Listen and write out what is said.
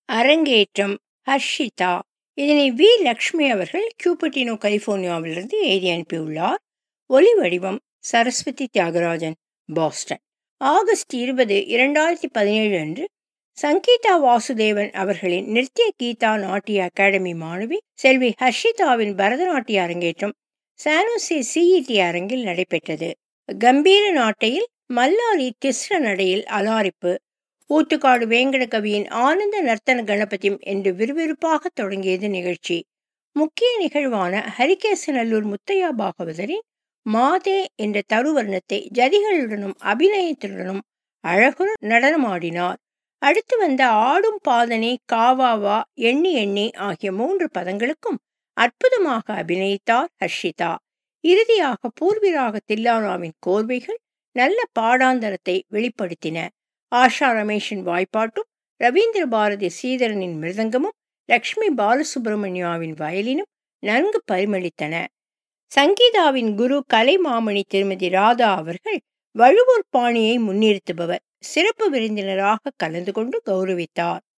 அரங்கேற்றம் ஹர்ஷிதா இதனை வி லக்ஷ்மி அவர்கள் கியூபட்டினோ கலிபோர்னியாவிலிருந்து எழுதி அனுப்பியுள்ளார் ஒலி வடிவம் சரஸ்வதி தியாகராஜன் பாஸ்டன் ஆகஸ்ட் இருபது இரண்டாயிரத்தி பதினேழு அன்று சங்கீதா வாசுதேவன் அவர்களின் நிருத்திய கீதா நாட்டிய அகாடமி மாணவி செல்வி ஹர்ஷிதாவின் பரதநாட்டிய அரங்கேற்றம் சானோசே சிஇடி அரங்கில் நடைபெற்றது கம்பீர நாட்டையில் மல்லாரி திஸ்ர நடையில் அலாரிப்பு ஊத்துக்காடு வேங்கட கவியின் ஆனந்த நர்த்தன கணபதியும் என்று விறுவிறுப்பாக தொடங்கியது நிகழ்ச்சி முக்கிய நிகழ்வான ஹரிகேசநல்லூர் முத்தையா பாகவதரின் மாதே என்ற தருவர்ணத்தை ஜதிகளுடனும் அபிநயத்துடனும் அழகுற நடனமாடினார் அடுத்து வந்த ஆடும் பாதனே காவாவா எண்ணி எண்ணி ஆகிய மூன்று பதங்களுக்கும் அற்புதமாக அபிநயித்தார் ஹர்ஷிதா இறுதியாக பூர்விராக தில்லானாவின் கோர்வைகள் நல்ல பாடாந்தரத்தை வெளிப்படுத்தின ஆஷா ரமேஷின் வாய்ப்பாட்டும் ரவீந்திர பாரதி ஸ்ரீதரனின் மிருதங்கமும் லக்ஷ்மி பாலசுப்ரமணியாவின் வயலினும் நன்கு பரிமளித்தன சங்கீதாவின் குரு கலைமாமணி திருமதி ராதா அவர்கள் வழுவூர் பாணியை முன்னிறுத்துபவர் சிறப்பு விருந்தினராக கலந்து கொண்டு கௌரவித்தார்